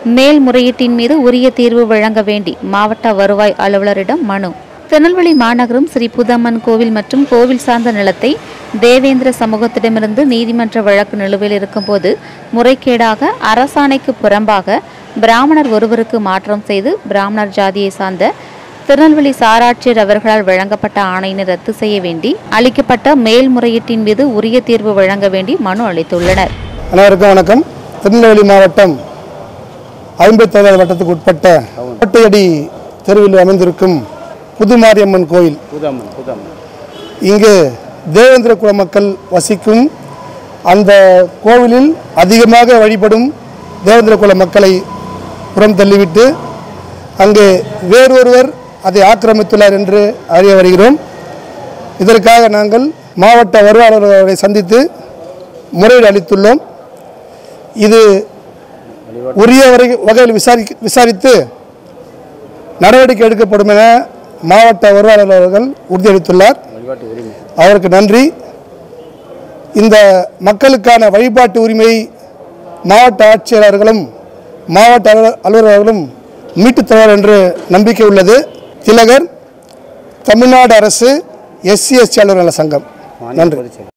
மேல்முறையீட்டின் மீது உரிய தீர்வு வழங்க வேண்டி மாவட்ட வருவாய் அலுவலரிடம் மனு திருநெல்வேலி மாநகரம் ஸ்ரீ புதம்மன் கோவில் மற்றும் கோவில் சார்ந்த நிலத்தை தேவேந்திர சமூகத்திடமிருந்து நீதிமன்ற வழக்கு நிலுவையில் இருக்கும்போது முறைகேடாக அரசாணைக்கு புறம்பாக பிராமணர் ஒருவருக்கு மாற்றம் செய்து பிராமணர் ஜாதியை சார்ந்த திருநெல்வேலி சாராட்சியர் அவர்களால் வழங்கப்பட்ட ஆணையினை ரத்து செய்ய வேண்டி அளிக்கப்பட்ட மேல்முறையீட்டின் மீது உரிய தீர்வு வழங்க வேண்டி மனு அளித்துள்ளனர் அனைவருக்கும் வணக்கம் திருநெல்வேலி மாவட்டம் ஐம்பத்தேழாவது வட்டத்துக்கு உட்பட்ட கோட்டையடி தெருவில் அமைந்திருக்கும் புதுமாரியம்மன் கோயில் புதம்மன் புதம்மன் இங்கு தேவேந்திர குல மக்கள் வசிக்கும் அந்த கோவிலில் அதிகமாக வழிபடும் தேவேந்திர குல மக்களை புறம் தள்ளிவிட்டு அங்கு வேறொருவர் அதை ஆக்கிரமித்துள்ளார் என்று அறிய வருகிறோம் இதற்காக நாங்கள் மாவட்ட வருவாளர்களை சந்தித்து முறையீடு அளித்துள்ளோம் இது உரிய வரை வகையில் விசாரி விசாரித்து நடவடிக்கை எடுக்கப்படும் என மாவட்ட வருவாளர் அவர்கள் உறுதியளித்துள்ளார் வழிபாட்டு உரிமை அவருக்கு நன்றி இந்த மக்களுக்கான வழிபாட்டு உரிமையை மாவட்ட ஆட்சியாளர்களும் மாவட்ட அலுவலர் அலுவலர்களும் மீட்டுத் தருவார் என்று நம்பிக்கை உள்ளது திலகர் தமிழ்நாடு அரசு எஸ்சி எஸ்டி அலுவலர் நல சங்கம் நன்றி பொதுச்செயலாளர்